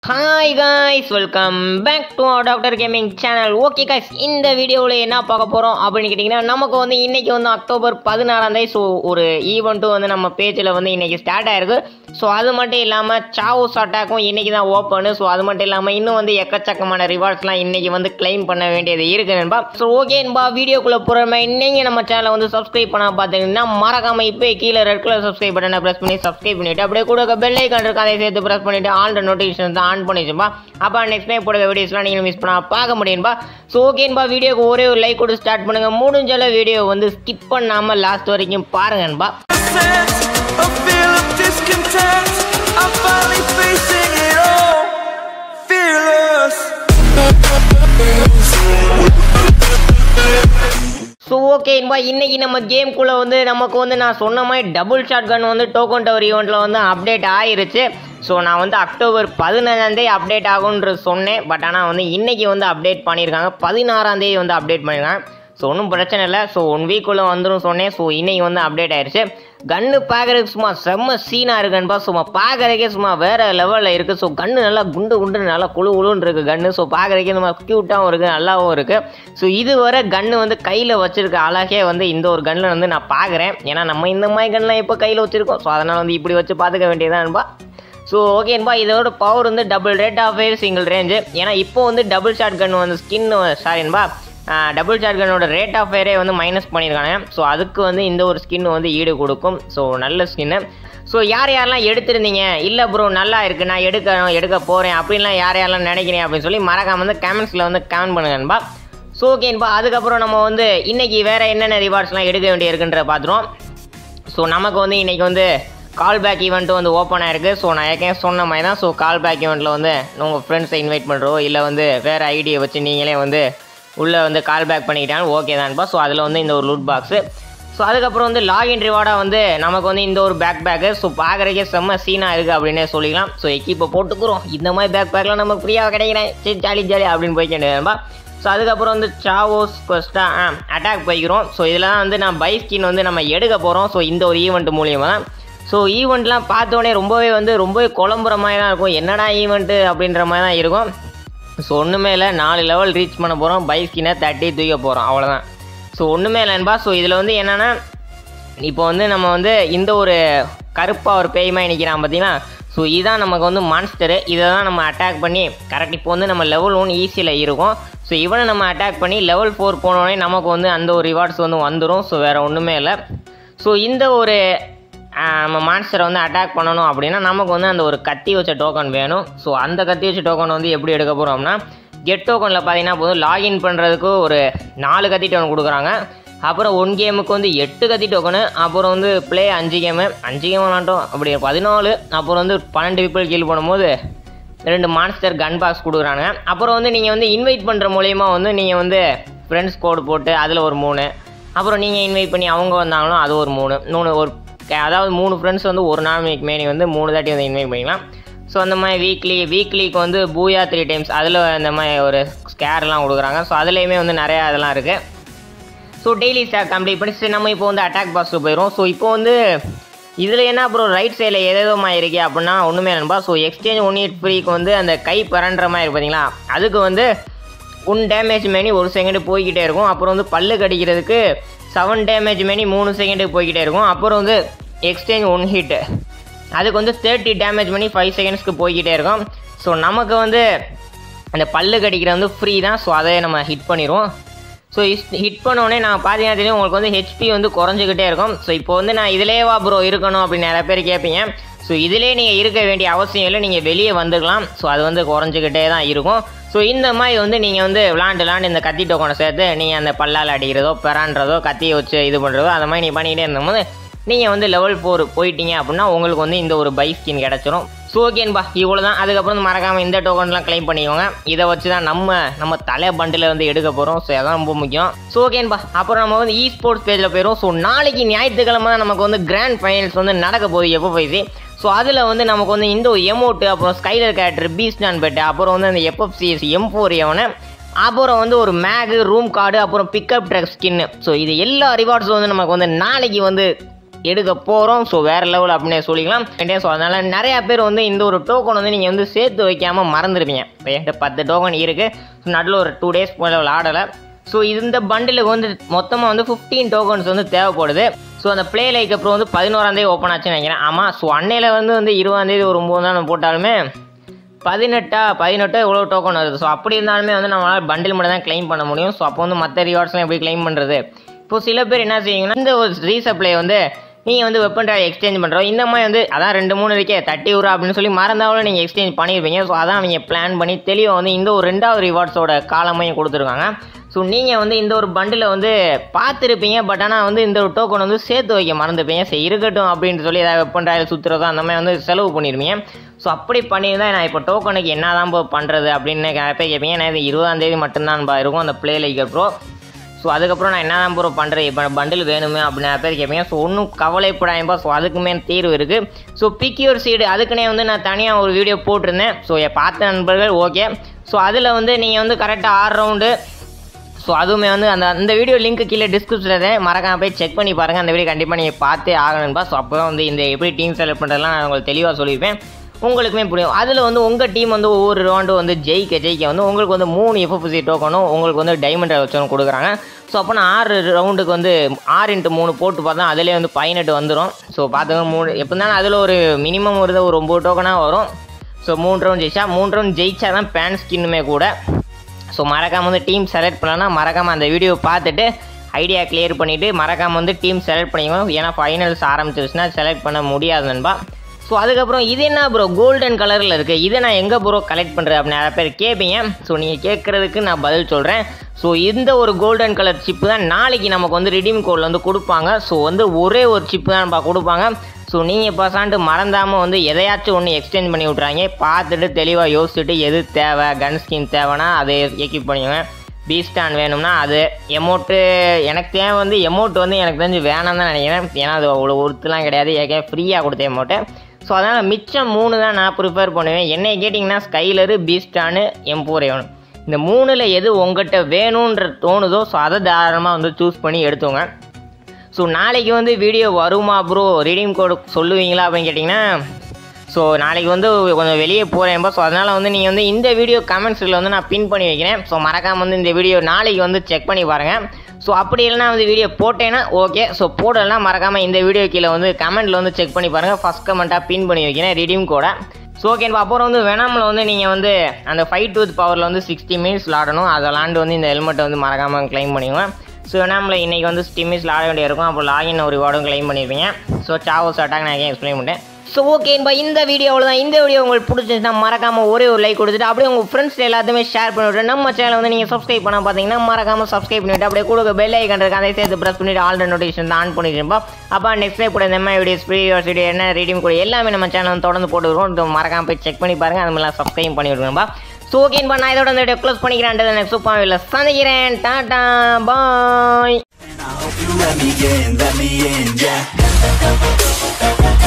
Hi guys welcome back to Doctor Gaming channel okay guys இந்த வீடியோவில் என்ன பார்க்க போகிறோம் அப்படின்னு கேட்டிங்கன்னா நமக்கு வந்து இன்றைக்கி வந்து அக்டோபர் பதினாறாம் தேதி ஸோ ஒரு ஈவெண்ட்டும் வந்து நம்ம பேஜில் வந்து இன்றைக்கி ஸ்டார்ட் ஆயிருக்கு ஸோ அது மட்டும் இல்லாமல் சாவோஸ் அட்டாக்கும் இன்றைக்கி தான் ஓப்பனு ஸோ அது மட்டும் இல்லாமல் இன்னும் வந்து எக்கச்சக்கமான ரிவார்ட்ஸ்லாம் இன்றைக்கி வந்து claim பண்ண வேண்டியது இருக்கு நண்பா ஸோ ஓகேன்பா வீடியோக்குள்ளே போகிற நீங்கள் நம்ம சேனலை வந்து சப்ஸ்கிரைப் பண்ண பார்த்தீங்கன்னா மறக்காமல் இப்போ கீழே ரெட் கலர் சப்ஸ்கிரைப் பட்டனை ப்ரெஸ் பண்ணி சப்ஸ்கிரைப் பண்ணிவிட்டு அப்படியே கூட பெல் ஐக்கான் இருக்கு அதை சேர்த்து ப்ரெஸ் பண்ணிவிட்டு ஆல் நோட்டிஃபிகேஷன் தான் ஆன் பண்ணி வச்சுப்பா அப்போ நெக்ஸ்ட் டைம் போடுற வீடியோஸ்லாம் நீங்கள் மிஸ் பண்ணால் பார்க்க முடியும்பா ஸோ ஓகேன்பா வீடியோக்கு ஒரே ஒரு லைக் கொடுத்து ஸ்டார்ட் பண்ணுங்கள் முடிஞ்சால வீடியோ வந்து ஸ்கிப் பண்ணாமல் லாஸ்ட் வரைக்கும் பாருங்கன்பா sense, a feel of discontent. I'm finally facing it all, fearless. So ஓகேன்பா இன்னைக்கு நம்ம கேம்குள்ளே வந்து நமக்கு வந்து நான் சொன்ன மாதிரி டபுள் ஷாட் கன் வந்து டோக்கன் டவர் ஈவெண்ட்டில் வந்து அப்டேட் ஆயிருச்சு ஸோ நான் வந்து அக்டோபர் பதினஞ்சாந்தேதி அப்டேட் ஆகுன்றது சொன்னேன் பட் ஆனால் வந்து இன்னைக்கு வந்து அப்டேட் பண்ணியிருக்காங்க பதினாறாந்தேதி வந்து அப்டேட் பண்ணியிருக்காங்க ஸோ ஒன்றும் பிரச்சனை இல்லை ஸோ ஒன் வீக்குள்ளே வந்துடும் சொன்னேன் ஸோ இன்னைக்கு வந்து அப்டேட் ஆயிருச்சு கன்று பார்க்குறதுக்கு சும்மா செம்ம சீனாக இருக்குன்பா சும்மா பார்க்குறதுக்கே சும்மா வேறு லெவலில் இருக்குது ஸோ கன்று நல்லா குண்டு குண்டு நல்லா குழு குழுன்னு இருக்குது கன்று ஸோ பார்க்குறதுக்கே நம்ம க்யூட்டாகவும் இருக்குது நல்லாவும் இருக்குது ஸோ இதுவரை கன்று வந்து கையில் வச்சிருக்க அழகே வந்து இந்த ஒரு கன்னில் வந்து நான் பார்க்குறேன் ஏன்னா நம்ம இந்த மாதிரி கன்லாம் இப்போ கையில் வச்சுருக்கோம் ஸோ அதனால் வந்து இப்படி வச்சு பார்த்துக்க வேண்டியதான்பா ஸோ ஓகேன்பா இதோட பவர் வந்து double rate of fire single range ஏன்னா இப்போ வந்து டபுள் ஷாட் கன் வந்து ஸ்கின் சாரின்பா டபுள் ஷாட் கன்னோட ரேட் ஆஃப் ஃபயரே வந்து மைனஸ் பண்ணியிருக்காங்க ஸோ அதுக்கு வந்து இந்த ஒரு ஸ்கின் வந்து ஈடு கொடுக்கும் ஸோ நல்ல ஸ்கின்னு ஸோ யார் யாரெல்லாம் எடுத்திருந்தீங்க இல்லை ப்ரோ நல்லா இருக்குது நான் எடுக்க எடுக்க போகிறேன் அப்படின்லாம் யார் யாரெல்லாம் நினைக்கிறேன் அப்படின்னு சொல்லி மறக்காம வந்து கமெண்ட்ஸில் வந்து கமெண்ட் பண்ணுங்கன்பா ஸோ ஓகேன்பா அதுக்கப்புறம் நம்ம வந்து இன்னைக்கு வேறு என்னென்ன ரிவார்ட்ஸ்லாம் எடுக்க வேண்டிய இருக்குன்ற பார்த்துருவோம் ஸோ நமக்கு வந்து இன்றைக்கி வந்து கால் பேக் ஈவெண்ட்டு வந்து ஓப்பன் ஆயிருக்கு ஸோ நான் ஏற்கனவே சொன்ன மாதிரி தான் ஸோ கால் பேக் ஈவெண்ட்டில் வந்து உங்கள் ஃப்ரெண்ட்ஸை இன்வைட் பண்ணுறோம் இல்லை வந்து வேறு ஐடியை வச்சு நீங்களே வந்து உள்ளே வந்து கால் பேக் பண்ணிக்கிட்டாலும் ஓகே தான்ப்பா ஸோ அதில் வந்து இந்த ஒரு லூட் பாக்ஸு ஸோ அதுக்கப்புறம் வந்து லாகின் ரிவார்டாக வந்து நமக்கு வந்து இந்த ஒரு பேக் பேக்கு ஸோ பார்க்குறக்கே செம்ம சீனாக இருக்குது அப்படின்னே சொல்லிக்கலாம் ஸோ எக்கிப்போ போட்டுக்கிறோம் இந்த மாதிரி பேக் பேக்லாம் நமக்கு ஃப்ரீயாக கிடைக்கிறேன் சரி ஜாலி ஜாலி அப்படின்னு போய்க்கிட்டேன்பா ஸோ அதுக்கப்புறம் வந்து சாவோஸ் கொஸ்ட்டாக ஆ அட்டாக் போய்க்கிறோம் ஸோ இதில் தான் வந்து நான் பை ஸ்கின் வந்து நம்ம எடுக்க போகிறோம் ஸோ இந்த ஒரு ஈவெண்ட் மூலியமாக தான் ஸோ ஈவெண்ட்லாம் பார்த்தோன்னே ரொம்பவே வந்து ரொம்பவே குழம்புற மாதிரி தான் இருக்கும் என்னடா ஈவெண்ட்டு அப்படின்ற மாதிரி தான் இருக்கும் ஸோ ஒன்றுமே இல்லை நாலு லெவல் ரீச் பண்ண போகிறோம் பை ஸ்கினை தட்டி தூக்க போகிறோம் அவ்வளோதான் ஸோ ஒன்றுமே இல்லைன்பா ஸோ இதில் வந்து என்னென்னா இப்போ வந்து நம்ம வந்து இந்த ஒரு கருப்பாக ஒரு பேய்மாய் நிற்கிறான் பார்த்தீங்கன்னா ஸோ இதுதான் நமக்கு வந்து மான்ஸ்டரு இதை தான் நம்ம அட்டாக் பண்ணி கரெக்ட் இப்போ வந்து நம்ம லெவல் ஒன் ஈஸியில் இருக்கும் ஸோ இவனை நம்ம அட்டாக் பண்ணி லெவல் ஃபோர் போனோடனே நமக்கு வந்து அந்த ஒரு ரிவார்ட்ஸ் வந்து வந்துடும் ஸோ வேறு ஒன்றுமே இல்லை ஸோ இந்த ஒரு ஆஹ், நம்ம மான்ஸ்டரை வந்து அட்டாக் பண்ணணும் அப்படின்னா நமக்கு வந்து அந்த ஒரு கத்தி வச்ச டோக்கன் வேணும் ஸோ அந்த கத்தி வச்ச டோக்கன் வந்து எப்படி எடுக்க போகிறோம்னா கெட் டோக்கனில் பார்த்தீங்கன்னா போதும் லாகின் பண்ணுறதுக்கு ஒரு நாலு கத்தி டோக்கன் கொடுக்குறாங்க அப்புறம் ஒன் கேமுக்கு வந்து எட்டு கத்தி டோக்கனு அப்புறம் வந்து ப்ளே அஞ்சு கேமு அஞ்சு கேம் விளாண்டோம் அப்படி பதினாலு அப்புறம் வந்து பன்னெண்டு பீப்புள் கீழ் பண்ணும்போது ரெண்டு மான்ஸ்டர் கன் பாக்ஸ் கொடுக்குறாங்க அப்புறம் வந்து நீங்கள் வந்து இன்வைட் பண்ணுற மூலயமா வந்து நீங்கள் வந்து ஃப்ரெண்ட்ஸ் கோடு போட்டு அதில் ஒரு மூணு அப்புறம் நீங்கள் இன்வைட் பண்ணி அவங்க வந்தாங்களும் அது ஒரு மூணு மூணு ஒரு அதாவது மூணு ஃப்ரெண்ட்ஸ் வந்து ஒரு நாள் மேனி வந்து மூணு தாட்டி வந்து இன்வைட் பண்ணிக்கலாம் ஸோ அந்த மாதிரி வீக்லி வீக்லிக்கு வந்து பூயா த்ரீ டைம்ஸ் அதில் இந்த மாதிரி ஒரு ஸ்கேர்லாம் கொடுக்குறாங்க ஸோ அதுலேயுமே வந்து நிறையா இதெல்லாம் இருக்குது ஸோ டெய்லி ஸ்டாக் கம்ப்ளீட் பண்ணி சரி நம்ம இப்போ வந்து அட்டாக் பாக்ஸுக்கு போயிடும் ஸோ இப்போ வந்து இதில் என்ன அப்புறம் ரைட் சைடில் எதேதோமா இருக்கே அப்படின்னா ஒன்றுமே நண்பா ஸோ எக்ஸ்சேஞ்ச் ஒன் எயிட் ஃப்ரீக்கு வந்து அந்த கை பரண்டுற மாதிரி இருக்கு பார்த்தீங்களா அதுக்கு வந்து ஒன் டேமேஜ் மேனி ஒரு செகண்டு போய்கிட்டே இருக்கும் அப்புறம் வந்து பல்லு கடிக்கிறதுக்கு செவன் டேமேஜ் மேனி மூணு செகண்டுக்கு போய்கிட்டே இருக்கும் அப்புறம் வந்து எக்ஸ்சேஞ்ச் ஒன் ஹிட்டு அதுக்கு வந்து தேர்ட்டி டேமேஜ் பண்ணி ஃபைவ் செகண்ட்ஸ்க்கு போய்கிட்டே இருக்கும் ஸோ நமக்கு வந்து அந்த பல்லு கடிக்கிறது வந்து ஃப்ரீ தான் ஸோ அதை நம்ம ஹிட் பண்ணிடுவோம் ஸோ ஹிட் பண்ணோடனே நான் பார்த்தீங்கன்னா தெரியும் உங்களுக்கு வந்து ஹெச்பி வந்து குறைஞ்சிக்கிட்டே இருக்கும் ஸோ இப்போ வந்து நான் இதிலேவா ப்ரோ இருக்கணும் அப்படின்னு நிறைய பேர் கேட்பீங்க ஸோ இதிலே நீங்கள் இருக்க வேண்டிய அவசியம் இல்லை நீங்கள் வெளியே வந்துக்கலாம் ஸோ அது வந்து குறைஞ்சிக்கிட்டே தான் இருக்கும் ஸோ இந்த மாதிரி வந்து நீங்கள் வந்து விளாண்டு விளாண்டு இந்த கத்தி டோக்கனை சேர்த்து நீங்கள் அந்த பல்லால் அடிக்கிறதோ பெறான்றதோ கத்தியை வச்சு இது பண்ணுறதோ அந்த மாதிரி நீ பண்ணிக்கிட்டே இருந்தபோது நீங்கள் வந்து லெவல் ஃபோர் போயிட்டீங்க அப்படின்னா உங்களுக்கு வந்து இந்த ஒரு பை ஸ்கின் கிடச்சிரும் ஸோ ஓகேன்பா இவ்வளோ தான் அதுக்கப்புறம் மறக்காமல் இந்த டோக்கன்லாம் க்ளைம் பண்ணிக்கோங்க இதை வச்சு தான் நம்ம நம்ம தலை பண்டில் வந்து எடுக்க போகிறோம் ஸோ அதான் ரொம்ப முக்கியம் ஸோ ஓகேன்பா அப்புறம் நம்ம வந்து இ ஸ்போர்ட்ஸ் பேஜில் போயிடும் ஸோ நாளைக்கு ஞாயிற்றுக்கிழமை தான் நமக்கு வந்து கிராண்ட் ஃபைனல்ஸ் வந்து நடக்க போகுது எப்போ போயிடுச்சு ஸோ அதில் வந்து நமக்கு வந்து இந்த ஒரு எமோட்டு அப்புறம் ஸ்கைலர் கேரக்டர் பீஸ்டான் பெட்டு அப்புறம் வந்து அந்த எஃப்எஃப்சிஎஸ் எம் ஃபோர் எவனை அப்புறம் வந்து ஒரு மேகு ரூம் கார்டு அப்புறம் பிக்கப் ட்ரக் ஸ்கின்னு ஸோ இது எல்லா ரிவார்ட்ஸும் வந்து நமக்கு வந்து நாளைக்கு வந்து எடுக்க போகிறோம் ஸோ வேறு லெவல் அப்படின்னே சொல்லிக்கலாம் ஸோ அதனால் நிறையா பேர் வந்து இந்த ஒரு டோக்கன் வந்து நீங்கள் வந்து சேர்த்து வைக்காமல் மறந்துருப்பீங்க இப்போ என்கிட்ட பத்து டோக்கன் இருக்குது நடுவில் ஒரு டூ டேஸ் போல விளாடலை ஸோ இந்த பண்டிலுக்கு வந்து மொத்தமாக வந்து ஃபிஃப்டீன் டோக்கன்ஸ் வந்து தேவைப்படுது ஸோ அந்த ப்ளே லைக் அப்புறம் வந்து பதினோராந்தேதி ஓப்பன் ஆச்சுன்னு நினைக்கிறேன் ஆமாம் ஸோ அன்னையில் வந்து வந்து இருபதாந்தேதி ஒரு ஒம்பது தான் போட்டாலுமே பதினெட்டா பதினெட்டோ எவ்வளோ டோக்கன் வருது ஸோ அப்படி இருந்தாலுமே வந்து நம்மளால் பண்டில் மட்டும் தான் க்ளைம் பண்ண முடியும் ஸோ அப்போ வந்து மற்ற ரிவார்ட்ஸ்லாம் எப்படி க்ளைம் பண்ணுறது இப்போ சில பேர் என்ன செய்வீங்கன்னா இந்த ஒரு ரீசப்ளை வந்து நீங்கள் வந்து வெப்பன் ட்ராய் எக்ஸ்சேஞ்ச் பண்ணுறோம் இந்த மாதிரி வந்து அதான் ரெண்டு மூணு இருக்கே தட்டி விட்றா அப்படின்னு சொல்லி மறந்தாலும் நீங்கள் எக்ஸ்சேஞ்ச் பண்ணியிருப்பீங்க ஸோ அதான் அவங்க பிளான் பண்ணி தெளிவாக வந்து இந்த ஒரு ரெண்டாவது ரிவார்ட்ஸோட காலமையும் கொடுத்துருக்காங்க ஸோ நீங்கள் வந்து இந்த ஒரு பண்டில் வந்து பார்த்துருப்பீங்க பட் ஆனால் வந்து இந்த ஒரு டோக்கன் வந்து சேர்த்து வைக்க மறந்துப்பீங்க சரி இருக்கட்டும் அப்படின்னு சொல்லி ஏதாவது வெப்பன் ட்ராயில் சுற்றுறதோ அந்த மாதிரி வந்து செலவு பண்ணிடுவீங்க ஸோ அப்படி பண்ணியிருந்தா நான் இப்போ டோக்கனுக்கு என்ன தான் பண்ணுறது அப்படின்னு போய் கேட்பீங்க நான் இது இருபதாம் தேதி மட்டும்தான் இருக்கும் அந்த ப்ளே லைக்கர் ப்ரோ ஸோ அதுக்கப்புறம் நான் என்ன தான் ப்ரோ பண்ணுறது இப்போ பண்டில் வேணுமே அப்படின்னு நிறைய பேர் கேட்பீங்க ஸோ ஒன்றும் கவலைப்படாயப்பா ஸோ அதுக்குமே தீர்வு இருக்குது ஸோ பிக்யூர் சீடு அதுக்குன்னே வந்து நான் தனியாக ஒரு வீடியோ போட்டிருந்தேன் ஸோ பார்த்த நண்பர்கள் ஓகே ஸோ அதில் வந்து நீங்கள் வந்து கரெக்டாக ஆறு ரவுண்டு ஸோ அதுவுமே வந்து அந்த அந்த வீடியோ லிங்க் கீழே டிஸ்கிரிப்ஷனில் மறக்காம போய் செக் பண்ணி பாருங்கள் அந்த வீடியோ கண்டிப்பாக நீங்கள் பார்த்தே ஆகணும்பா ஸோ அப்போ தான் வந்து இந்த எப்படி டீம் செலக்ட் பண்ணுறதுலாம் நான் உங்களுக்கு தெளிவாக சொல்லியிருப்பேன் உங்களுக்குமே புரியும் அதில் வந்து உங்கள் டீம் வந்து ஒவ்வொரு ரவுண்டு வந்து ஜெயிக்க ஜெயிக்க வந்து உங்களுக்கு வந்து மூணு எஃப்எஃப்சி டோக்கனும் உங்களுக்கு வந்து டைமண்ட் வச்சவங்க கொடுக்குறாங்க ஸோ அப்போ நான் ஆறு ரவுண்டுக்கு வந்து ஆறு இன்ட்டு மூணு போட்டு பார்த்தா அதிலே வந்து பதினெட்டு வந்துடும் ஸோ பார்த்துங்க மூணு எப்போ இருந்தாலும் அதில் ஒரு மினிமம் ஒரு ஒரு ஒம்பது டோக்கனாக வரும் ஸோ மூணு ரவுண்ட் ஜெயிச்சா மூணு ரவுண்ட் ஜெயிச்சா தான் பேன் ஸ்கின்னுமே கூட ஸோ மறக்காமல் வந்து டீம் செலக்ட் பண்ணலன்னா மறக்காமல் அந்த வீடியோ பார்த்துட்டு ஐடியா கிளியர் பண்ணிவிட்டு மறக்காமல் வந்து டீம் செலக்ட் பண்ணிக்கணும் ஏன்னா ஃபைனல்ஸ் ஆரம்பிச்சிருச்சுன்னா செலக்ட் பண்ண முடியாது நண்பா ஸோ அதுக்கப்புறம் இது என்ன ப்ரோ கோல்டன் கலரில் இருக்குது இதை நான் எங்கே ப்ரோ கலெக்ட் பண்ணுறது அப்படின்னு நிறைய பேர் கேட்பீங்க ஸோ நீங்கள் கேட்குறதுக்கு நான் பதில் சொல்கிறேன் ஸோ இந்த ஒரு கோல்டன் கலர் சிப்பு தான் நாளைக்கு நமக்கு வந்து ரிடீம் கோடில் வந்து கொடுப்பாங்க ஸோ வந்து ஒரே ஒரு சிப்பு தான் நம்ம கொடுப்பாங்க ஸோ நீங்கள் பசான்ட்டு மறந்தாமல் வந்து எதையாச்சும் ஒன்று எக்ஸ்சேஞ்ச் பண்ணி விட்றாங்க பார்த்துட்டு தெளிவாக யோசிச்சுட்டு எது தேவை கன் ஸ்கின் தேவைன்னா அதை எக்யூப் பண்ணிக்கோங்க பீஸ்டான் வேணும்னா அது எமௌண்ட்டு எனக்கு தேவை வந்து எமௌண்ட் வந்து எனக்கு தெரிஞ்சு வேணாம் தான் நினைக்கிறேன் ஏன்னா அது அவ்வளோ ஒருத்தலாம் கிடையாது ஏற்கனவே ஃப்ரீயாக கொடுத்த எமௌண்ட்டு ஸோ அதனால் மிச்சம் மூணு தான் நான் ப்ரிஃபர் பண்ணுவேன் என்னை கேட்டிங்கன்னா ஸ்கைலரு பீஸ்டானு எம்போரேவன் இந்த மூணில் எது உங்கள்கிட்ட வேணுன்ற தோணுதோ ஸோ அதை தாராளமாக வந்து சூஸ் பண்ணி எடுத்துங்க ஸோ நாளைக்கு வந்து வீடியோ வருமா ப்ரோ ரீடிங் கோடு சொல்லுவீங்களா அப்படின்னு கேட்டிங்கன்னா ஸோ நாளைக்கு வந்து கொஞ்சம் வெளியே போகிறேன் ஸோ அதனால் வந்து நீங்கள் வந்து இந்த வீடியோ கமெண்ட்ஸில் வந்து நான் பின் பண்ணி வைக்கிறேன் ஸோ மறக்காமல் வந்து இந்த வீடியோ நாளைக்கு வந்து செக் பண்ணி பாருங்கள் ஸோ அப்படி இல்லைனா வந்து வீடியோ போட்டேன்னா ஓகே ஸோ போடலைன்னா மறக்காமல் இந்த வீடியோ கீழே வந்து கமெண்ட்டில் வந்து செக் பண்ணி பாருங்கள் ஃபஸ்ட் கமெண்ட்டாக பின் பண்ணி வைக்கிறேன் ரிடீம் கோடை ஸோ ஓகேப்பா அப்புறம் வந்து வெனாமில் வந்து நீங்கள் வந்து அந்த ஃபைவ் டூத் பவரில் வந்து சிக்ஸ்டி மினிட்ஸ் விளாடணும் அதை விளாண்டு வந்து இந்த ஹெல்மெட்டை வந்து மறக்காமல் க்ளைம் பண்ணிக்குவேன் ஸோ வெனாமில் இன்றைக்கி வந்து சிக்ஸ்டி மினிட்ஸ் விளாட வேண்டிய இருக்கும் அப்போ லாகின் ஒரு ரிவார்டும் க்ளைம் பண்ணியிருப்பீங்க ஸோ சாவோஸ் அட்டாக் நான் ஏன் எக்ஸ்பிளைன் பண்ணிட்டேன் ஸோ ஓகேப்பா இந்த வீடியோவில் தான் இந்த வீடியோ உங்களுக்கு பிடிச்சிருந்துச்சுன்னா மறக்காமல் ஒரே ஒரு லைக் கொடுத்துட்டு அப்படியே உங்கள் ஃப்ரெண்ட்ஸ் எல்லாத்தையுமே ஷேர் பண்ணிவிட்டு நம்ம சேனல் வந்து நீங்கள் சப்ஸ்கிரைப் பண்ண பார்த்தீங்கன்னா மறக்காமல் சப்ஸ்கிரைப் பண்ணிவிட்டு அப்படியே கூட பெல் ஐக்கன் இருக்கு அதை சேர்த்து ப்ரெஸ் பண்ணிவிட்டு ஆல் நோட்டிஃபிகேஷன் ஆன் பண்ணிடுப்பா அப்போ நெக்ஸ்ட் டைம் கூட இந்த மாதிரி வீடியோஸ் வீடியோஸ் வீடியோ என்ன ரீடிங் கூட எல்லாமே நம்ம சேனல் வந்து தொடர்ந்து போட்டு வருவோம் இது மறக்காம போய் செக் பண்ணி பாருங்கள் அது மாதிரிலாம் சப்ஸ்கிரைப் பண்ணி விடுங்கப்பா ஸோ ஓகேப்பா நான் இதோட இந்த வீடியோ க்ளோஸ் பண்ணிக்கிறேன் நெக்ஸ்ட் சூப்பர் வீடியோவில் சந்திக்கிறேன் டாடா பாய் I hope you let me in, let me in, yeah.